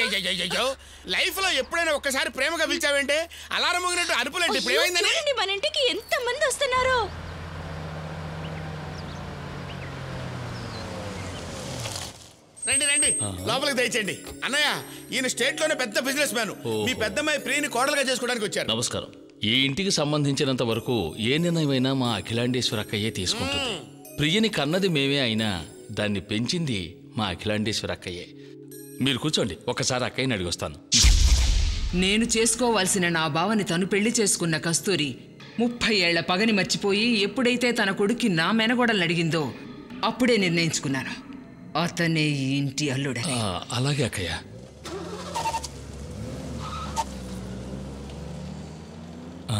అయ్యయ్యయ్యయ్యో life లో ఎప్పుడైనా ఒక్కసారి ప్రేమగా పిలిచావంటే అలారం మోగినట్టు అరుపులేంటి ఇప్పుడు అయ్యో, ఏమైందని చూడండి మన ఇంటికి ఎంత మంది వస్తున్నారో రండి రండి లోపలికి దయచేయండి అన్నయ్య ఈయన స్టేట్ లోనే పెద్ద బిజినెస్ మ్యాన్ మీ పెద్దమ్మాయి ప్రియని కోడలుగా చేసుకోవడానికి వచ్చారు నమస్కారం ఈ ఇంటికి సంబంధించినంత వరకు ఏ నిర్ణయమైనా మా అఖిలాండేశ్వర అక్కయ్యే తీసుకుంటుంది ప్రియని కన్నది మేమే అయినా దాన్ని పెంచింది మా అఖిలాండేశ్వర అక్కయ్యే మీరు కూర్చోండి ఒకసారి అక్కయ్యని అడిగొస్తాను నేను చేసుకోవాల్సిన నా బావని తను పెళ్లి చేసుకున్న కస్తూరి ముప్పై ఏళ్ల పగని మర్చిపోయి ఎప్పుడైతే తన కొడుక్కి నా మెనగొడలు అడిగిందో అప్పుడే నిర్ణయించుకున్నాను అతనే ఈ ఇంటి అల్లుడని ఆ, అలాగే అక్కయ్య ఆ?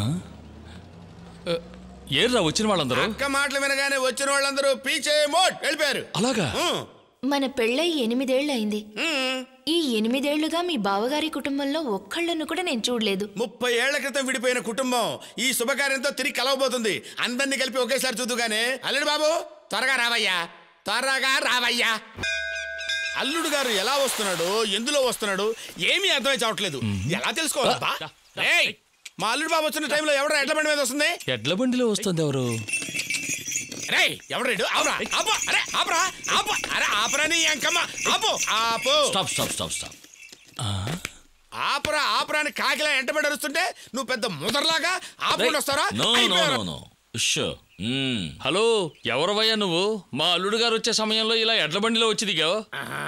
ఆ, ఏర్రా వచ్చిన వాళ్ళందరూ అక్క మాటలు వినగానే వచ్చిన వాళ్ళందరూ పీచే మోట్ వెళ్ళిపోయారు అలాగా ఉమ్, మన పెళ్ళై ఎనిమిదేళ్లయింది ఉమ్. ఈ ఎనిమిదేళ్లుగా మీ బావగారి కుటుంబంలో ఒక్కళ్ళను కూడా నేను చూడలేదు ముప్పై ఏళ్ల క్రితం విడిపోయిన కుటుంబం ఈ శుభకార్యంతో తిరిగి కలవబోతుంది అందరినీ కలిపి ఒకేసారి చూద్దుగానే అల్లుడు బాబు త్వరగా రావయ్యా త్వరగా రావయ్యా అల్లుడు గారు ఎలా వస్తున్నాడు ఎందులో వస్తున్నాడు ఏమీ అర్థమై చావట్లేదు ఎలా తెలుసుకోవాలబ్బా రేయ్, మా అల్లుడు బాబు వచ్చిన టైంలో ఎవడో ఎడ్ల బండి మీద వస్తుంది ఎడ్ల బండిలో వస్తుంది ఎవరు రే ఎవడు రేడు ఆపరా ఆపు అరే ఆపరా ఆపు అరే ఆపరా నీ అంకమ్మ ఆపు ఆపు స్టాప్ స్టాప్ స్టాప్ స్టాప్ ఆపరా ఆపరా అని కాకిలా ఎంటబడి అరుస్తుంటే నువ్వు పెద్ద ముదర్లాగా ఆపుకుంటూ వస్తారా నో నో అయిపోయారు. నో నో షో హలో ఎవరవయ్యా నువ్వు మా అల్లుడు గారు వచ్చే సమయంలో ఇలా ఎడ్ల బండిలో వచ్చి దిగావు ఆహా.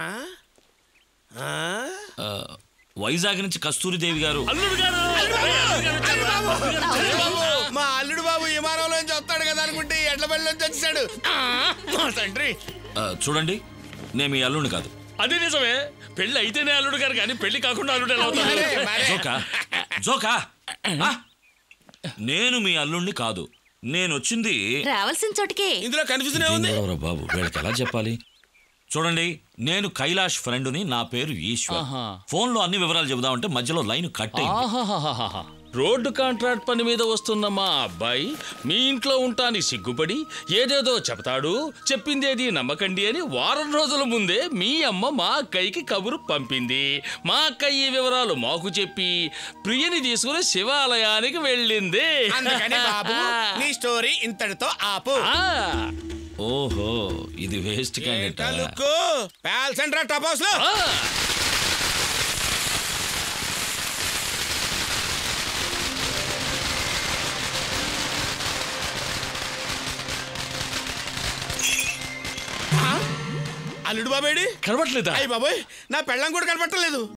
ఆ? వైజాగ్ నుంచి కస్తూరిదేవి గారు అల్లుడు గారు అల్లుడు బాబు! అల్లుడు బాబు! మా అల్లుడు బాబు విమానంలోంచి వస్తాడు కదా అనుకుంటే ఈ ఎడ్ల బండిలోంచి వచ్చేసాడు ఆ, మా తండ్రి ఆ, చూడండి నేను మీ అల్లుడిని కాదు అది నిజమే పెళ్లి అయితేనే అల్లుడు గారు కానీ పెళ్లి కాకుండా అల్లుడు ఎలా అవుతాడు మరే, మరే. జోకా జోకా ఆ? నేను మీ అల్లుడిని కాదు నేను వచ్చింది రావాల్సిన చోటికే ఇందులో కన్ఫ్యూజన్ ఏముంది ఎవరో బాబు వీళ్ళకి ఎలా చెప్పాలి చూడండి నేను కైలాష్ ఫ్రెండ్ని నా పేరు ఈశ్వర్ ఆహా. ఫోన్లో అన్ని వివరాలు చెబుదామంటే మధ్యలో లైన్ కట్ అయింది ఆహాహాహాహా. రోడ్డు కాంట్రాక్ట్ పని మీద వస్తున్న మా అబ్బాయి మీ ఇంట్లో ఉంటాని సిగ్గుపడి ఏదేదో చెప్తాడు చెప్పిందేది నమ్మకండి అని వారం రోజుల ముందే మీ అమ్మ మా అక్కయ్యకి కబురు పంపింది మా అక్కయ్య ఈ వివరాలు మాకు చెప్పి ప్రియని తీసుకుని శివాలయానికి వెళ్ళింది అందుకని బాబు నీ స్టోరీ ఇంతటితో ఆపు ఆ, ఓహో ఇది వేస్ట్ క్యాండిడేట్ లుక్కు ప్యాల్ సెంటర్ టాప్ హౌస్ లో ఆ. అల్లుడు బాబేడి కనబట్లేదా అయ్యి బాబోయ్ నా పెళ్ళం కూడా కనపట్టలేదు